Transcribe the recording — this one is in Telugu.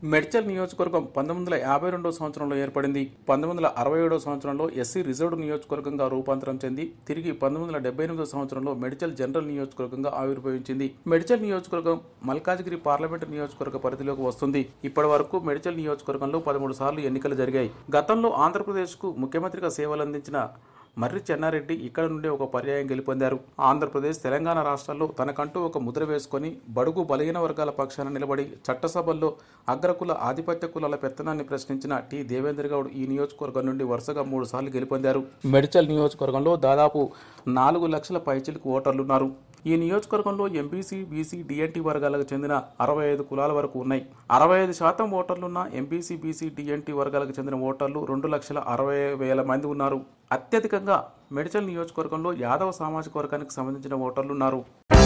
మెడ్చల్ నియోజకవర్గం పంతొమ్మిది వందల యాభై రెండో సంవత్సరంలో ఏర్పడింది పంతొమ్మిది వందల అరవై ఏడో సంవత్సరంలో ఎస్సీ రిజర్వ్డ్ నియోజకవర్గంగా రూపాంతరం చెంది తిరిగి పంతొమ్మిది వందల డెబ్బై ఎనిమిదో సంవత్సరంలో మెడ్చల్ జనరల్ నియోజకవర్గంగా ఆవిర్భవించింది మెడ్చల్ నియోజకవర్గం మల్కాజ్గిరి పార్లమెంటు నియోజకవర్గ పరిధిలోకి వస్తుంది ఇప్పటి వరకు మెడ్చల్ నియోజకవర్గంలో పదమూడు సార్లు ఎన్నికలు జరిగాయి గతంలో ఆంధ్రప్రదేశ్కు ముఖ్యమంత్రిగా సేవలు అందించిన మర్రి చెన్నారెడ్డి ఇక్కడ నుండి ఒక పర్యాయం గెలుపొందారు ఆంధ్రప్రదేశ్ తెలంగాణ రాష్ట్రాల్లో తనకంటూ ఒక ముద్ర వేసుకొని బడుగు బలహీన వర్గాల పక్షాన నిలబడి చట్టసభల్లో అగ్రకుల ఆధిపత్య కులాల పెత్తనాన్ని ప్రశ్నించిన టి దేవేంద్ర గౌడ్ ఈ నియోజకవర్గం నుండి వరుసగా మూడు సార్లు గెలుపొందారు మెడిచల్ నియోజకవర్గంలో దాదాపు నాలుగు లక్షల పైచిలకు ఓటర్లున్నారు ఈ నియోజకవర్గంలో ఎంపీసీ బీసీ డిఎన్టీ వర్గాలకు చెందిన అరవై ఐదు కులాల వరకు ఉన్నాయి అరవై ఐదు శాతం ఓటర్లున్న ఎంపీసీ బీసీ డిఎన్టీ వర్గాలకు చెందిన ఓటర్లు రెండు లక్షల అరవై వేల మంది ఉన్నారు అత్యధికంగా మెడిచల్ నియోజకవర్గంలో యాదవ సామాజిక వర్గానికి సంబంధించిన ఓటర్లు ఉన్నారు